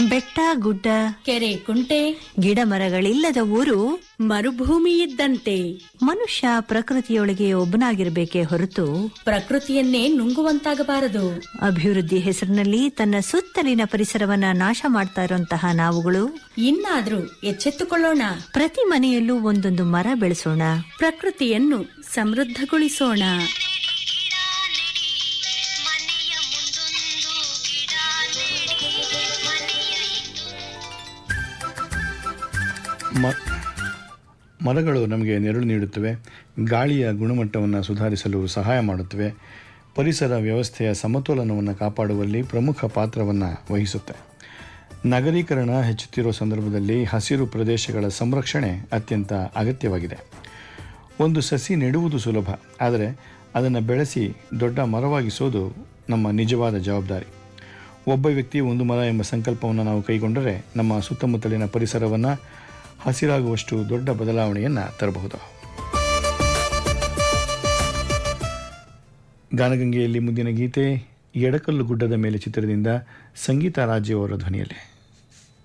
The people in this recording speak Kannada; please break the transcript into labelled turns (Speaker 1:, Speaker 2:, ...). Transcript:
Speaker 1: ಬೆಟ್ಟ ಗುಡ್ಡ
Speaker 2: ಕೆರೆ ಕುಂಟೆ
Speaker 1: ಗಿಡ ಮರಗಳಿಲ್ಲದ ಊರು
Speaker 2: ಮರುಭೂಮಿ ಇದ್ದಂತೆ
Speaker 1: ಮನುಷ್ಯ ಪ್ರಕೃತಿಯೊಳಗೆ ಒಬ್ಬನಾಗಿರ್ಬೇಕೇ ಹೊರತು
Speaker 2: ಪ್ರಕೃತಿಯನ್ನೇ ನುಂಗುವಂತಾಗಬಾರದು
Speaker 1: ಅಭಿವೃದ್ಧಿ ಹೆಸರಿನಲ್ಲಿ ತನ್ನ ಸುತ್ತಲಿನ ಪರಿಸರವನ್ನ ನಾಶ ಮಾಡ್ತಾ ಇರುವಂತಹ ನಾವುಗಳು
Speaker 2: ಇನ್ನಾದ್ರೂ ಎಚ್ಚೆತ್ತುಕೊಳ್ಳೋಣ
Speaker 1: ಪ್ರತಿ ಮನೆಯಲ್ಲೂ ಒಂದೊಂದು ಮರ ಬೆಳೆಸೋಣ
Speaker 2: ಪ್ರಕೃತಿಯನ್ನು ಸಮೃದ್ಧಗೊಳಿಸೋಣ
Speaker 3: ಮ ಮರಗಳು ನಮಗೆ ನೆರಳು ನೀಡುತ್ತವೆ ಗಾಳಿಯ ಗುಣಮಟ್ಟವನ್ನು ಸುಧಾರಿಸಲು ಸಹಾಯ ಮಾಡುತ್ತವೆ ಪರಿಸರ ವ್ಯವಸ್ಥೆಯ ಸಮತೋಲನವನ್ನು ಕಾಪಾಡುವಲ್ಲಿ ಪ್ರಮುಖ ಪಾತ್ರವನ್ನು ವಹಿಸುತ್ತೆ ನಗರೀಕರಣ ಹೆಚ್ಚುತ್ತಿರುವ ಸಂದರ್ಭದಲ್ಲಿ ಹಸಿರು ಪ್ರದೇಶಗಳ ಸಂರಕ್ಷಣೆ ಅತ್ಯಂತ ಅಗತ್ಯವಾಗಿದೆ ಒಂದು ಸಸಿ ನೆಡುವುದು ಸುಲಭ ಆದರೆ ಅದನ್ನು ಬೆಳೆಸಿ ದೊಡ್ಡ ಮರವಾಗಿಸೋದು ನಮ್ಮ ನಿಜವಾದ ಜವಾಬ್ದಾರಿ ಒಬ್ಬ ವ್ಯಕ್ತಿ ಒಂದು ಮರ ಎಂಬ ಸಂಕಲ್ಪವನ್ನು ನಾವು ಕೈಗೊಂಡರೆ ನಮ್ಮ ಸುತ್ತಮುತ್ತಲಿನ ಪರಿಸರವನ್ನು ಹಸಿರಾಗುವಷ್ಟು ದೊಡ್ಡ ಬದಲಾವಣೆಯನ್ನು ತರಬಹುದು ಗಾನಗಂಗೆಯಲ್ಲಿ ಮುಂದಿನ ಗೀತೆ ಎಡಕಲ್ಲು ಗುಡ್ಡದ ಮೇಲೆ ಚಿತ್ರದಿಂದ ಸಂಗೀತ ರಾಜ್ಯವರ ಧ್ವನಿಯಲ್ಲಿ